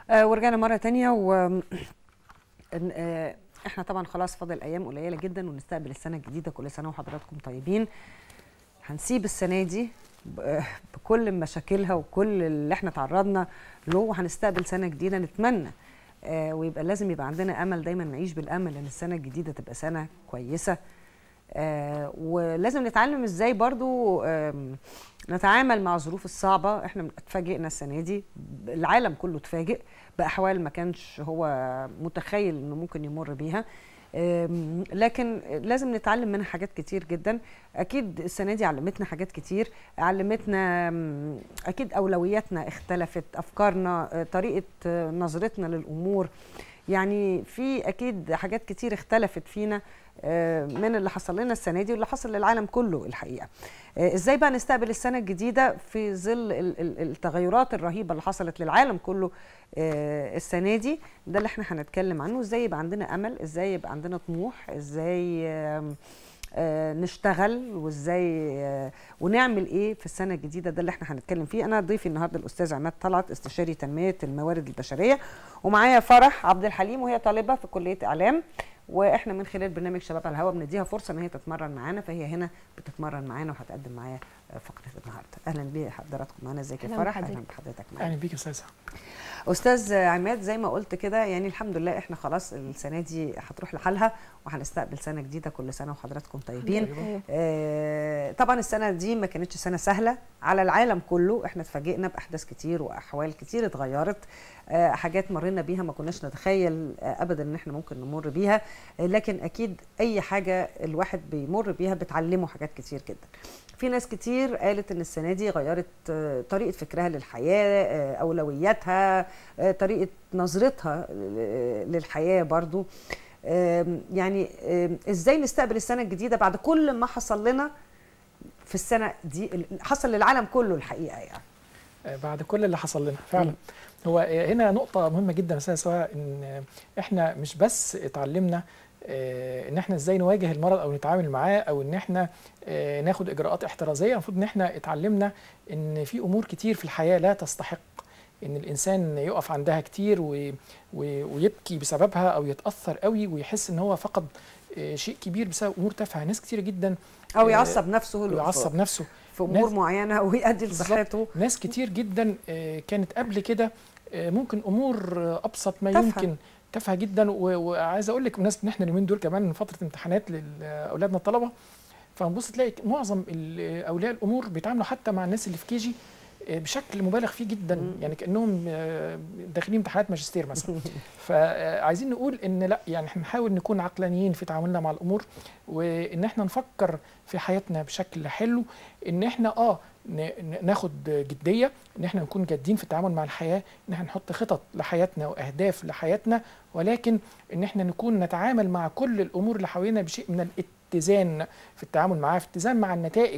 آه ورجعنا مره تانية و إن- آه، احنا طبعا خلاص فاضل ايام قليله جدا ونستقبل السنه الجديده كل سنه وحضراتكم طيبين هنسيب السنه دي ب- آه، بكل مشاكلها وكل اللي احنا تعرضنا له وهنستقبل سنه جديده نتمنى آه، ويبقى لازم يبقى عندنا امل دايما نعيش بالامل ان السنه الجديده تبقى سنه كويسه آه، ولازم نتعلم ازاي برضو آم، نتعامل مع الظروف الصعبة احنا اتفاجئنا السنة دي العالم كله اتفاجئ بأحوال ما كانش هو متخيل انه ممكن يمر بيها آم، لكن لازم نتعلم منها حاجات كتير جدا اكيد السنه دي علمتنا حاجات كتير علمتنا آم، اكيد اولوياتنا اختلفت افكارنا آه، طريقه آه، نظرتنا للامور يعني في اكيد حاجات كتير اختلفت فينا آه، من اللي حصل لنا السنه دي واللي حصل للعالم كله الحقيقه آه، ازاي بقى نستقبل السنه الجديده في ظل ال- ال- التغيرات الرهيبه اللي حصلت للعالم كله آه، السنه دي ده اللي احنا هنتكلم عنه ازاي يبقى عندنا امل ازاي يبقى عندنا طموح ازاي آم، آه، نشتغل وازاي آه، ونعمل ايه في السنه الجديده ده اللي احنا هنتكلم فيه انا ضيفي النهارده الاستاذ عماد طلعت استشاري تنميه الموارد البشريه ومعايا فرح عبد الحليم وهي طالبه في كليه اعلام واحنا من خلال برنامج شباب على الهواء بنديها فرصه ان هي تتمرن معانا فهي هنا بتتمرن معانا وهتقدم معايا آه، فقره النهارده اهلا بحضراتكم معانا ازيك يا أهلاً فرح بحضرتك. اهلا بحضرتك معانا اهلا بيك يا استاذ استاذ عماد زي ما قلت كده يعني الحمد لله احنا خلاص السنه دي هتروح لحالها وهنستقبل سنه جديده كل سنه وحضراتكم طيبين طيبة. آه طبعا السنه دي ما كانتش سنه سهله على العالم كله احنا اتفاجئنا باحداث كتير واحوال كتير اتغيرت آه حاجات مرينا بيها ما كناش نتخيل آه ابدا ان احنا ممكن نمر بيها آه لكن اكيد اي حاجه الواحد بيمر بيها بتعلمه حاجات كتير جدا في ناس كتير قالت ان السنه دي غيرت آه، طريقه فكرها للحياه آه، اولوياتها آه، طريقه نظرتها ل- للحياه برضو آم، يعني آم، ازاي نستقبل السنه الجديده بعد كل ما حصل لنا في السنه دي ال- حصل للعالم كله الحقيقه يعني آه، بعد كل اللي حصل لنا فعلا هو آه، هنا نقطة مهمة جدا يا استاذ سواء ان آه، احنا مش بس اتعلمنا آه، ان احنا ازاي نواجه المرض او نتعامل معاه او ان احنا آه، ناخد اجراءات احترازية المفروض ان احنا اتعلمنا ان في امور كتير في الحياة لا تستحق ان الانسان يقف عندها كتير و... و... ويبكي بسببها او يتاثر قوي ويحس ان هو فقد آه، شيء كبير بسبب امور تافهه ناس كتير جدا او آه، يعصب نفسه ويعصب نفسه في امور ناس- معينه ويؤدي بالظبط. لصحته ناس كتير جدا آه، كانت قبل كده آه، ممكن امور آه، ابسط ما تافهة. يمكن تافهه جدا و- وعايز اقول لك بمناسبه ان احنا اليومين دول كمان فتره امتحانات لاولادنا الطلبه فنبص تلاقي معظم ال- اولياء الامور بيتعاملوا حتى مع الناس اللي في كيجي بشكل مبالغ فيه جدا مم. يعني كانهم آه، داخلين امتحانات ماجستير مثلا فعايزين نقول ان لا يعني احنا نحاول نكون عقلانيين في تعاملنا مع الامور وان احنا نفكر في حياتنا بشكل حلو ان احنا اه ن- ن- ناخد جديه ان احنا نكون جادين في التعامل مع الحياه ان احنا نحط خطط لحياتنا واهداف لحياتنا ولكن ان احنا نكون نتعامل مع كل الامور اللي حوالينا بشيء من الاتزان في التعامل معاها في اتزان مع النتائج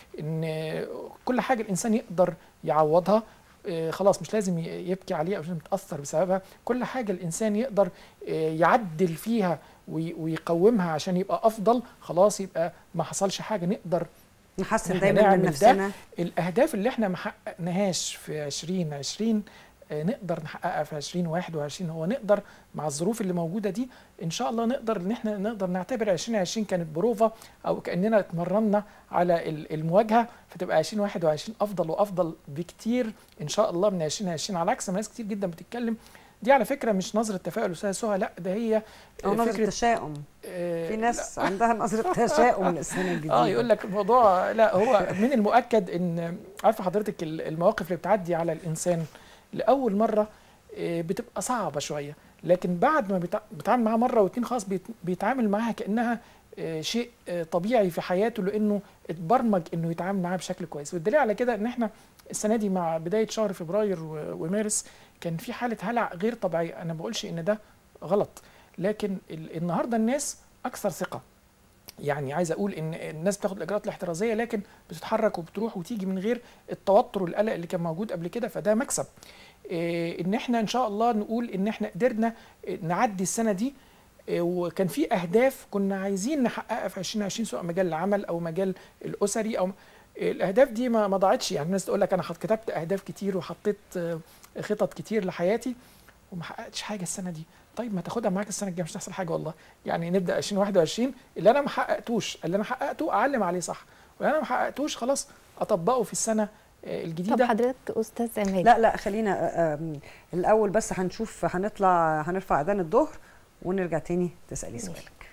ان كل حاجه الانسان يقدر يعوضها آه، خلاص مش لازم ي- يبكي عليها او مش لازم يتاثر بسببها كل حاجه الانسان يقدر آه، يعدل فيها وي- ويقومها عشان يبقى افضل خلاص يبقى ما حصلش حاجه نقدر نحسن إحنا دايما من نعمل ده. نفسنا الاهداف اللي احنا ما حققناهاش في 2020 آه، نقدر نحققها في 2021 هو نقدر مع الظروف اللي موجوده دي ان شاء الله نقدر ان احنا نقدر نعتبر 2020 كانت بروفا او كاننا اتمرنا على ال- المواجهه فتبقى 2021 افضل وافضل بكتير ان شاء الله من 2020 على عكس ما ناس كتير جدا بتتكلم دي على فكره مش نظره تفاؤل استاذ سهى لا ده هي او آه، نظره تشاؤم آه، في ناس عندها نظره تشاؤم للسنه الجديده اه يقول لك الموضوع لا هو من المؤكد ان عارفه حضرتك ال- المواقف اللي بتعدي على الانسان لاول مره آه، بتبقى صعبه شويه لكن بعد ما بيتع- بيتعامل معاها مره واتنين خلاص بيت- بيتعامل معاها كانها آه، شيء آه، طبيعي في حياته لانه اتبرمج انه يتعامل معاها بشكل كويس والدليل على كده ان احنا السنه دي مع بدايه شهر فبراير و- ومارس كان في حاله هلع غير طبيعيه انا ما بقولش ان ده غلط لكن ال- النهارده الناس اكثر ثقه يعني عايز اقول ان الناس بتاخد الاجراءات الاحترازيه لكن بتتحرك وبتروح وتيجي من غير التوتر والقلق اللي كان موجود قبل كده فده مكسب إيه ان احنا ان شاء الله نقول ان احنا قدرنا إيه، نعدي السنه دي إيه، وكان في اهداف كنا عايزين نحققها في 2020 سواء مجال العمل او مجال الاسري او إيه، الاهداف دي ما ما ضاعتش يعني الناس تقول لك انا حط- كتبت اهداف كتير وحطيت آه، خطط كتير لحياتي وما حققتش حاجه السنه دي طيب ما تاخدها معاك السنه الجايه مش هتحصل حاجه والله يعني نبدا 2021 اللي انا ما حققتوش اللي انا حققته اعلم عليه صح واللي انا ما حققتوش خلاص اطبقه في السنه آه، طب الجديده حضرتك استاذ عماد لا لا خلينا آه، آم، الاول بس هنشوف هنطلع هنرفع اذان الظهر ونرجع تاني تسالي سؤالك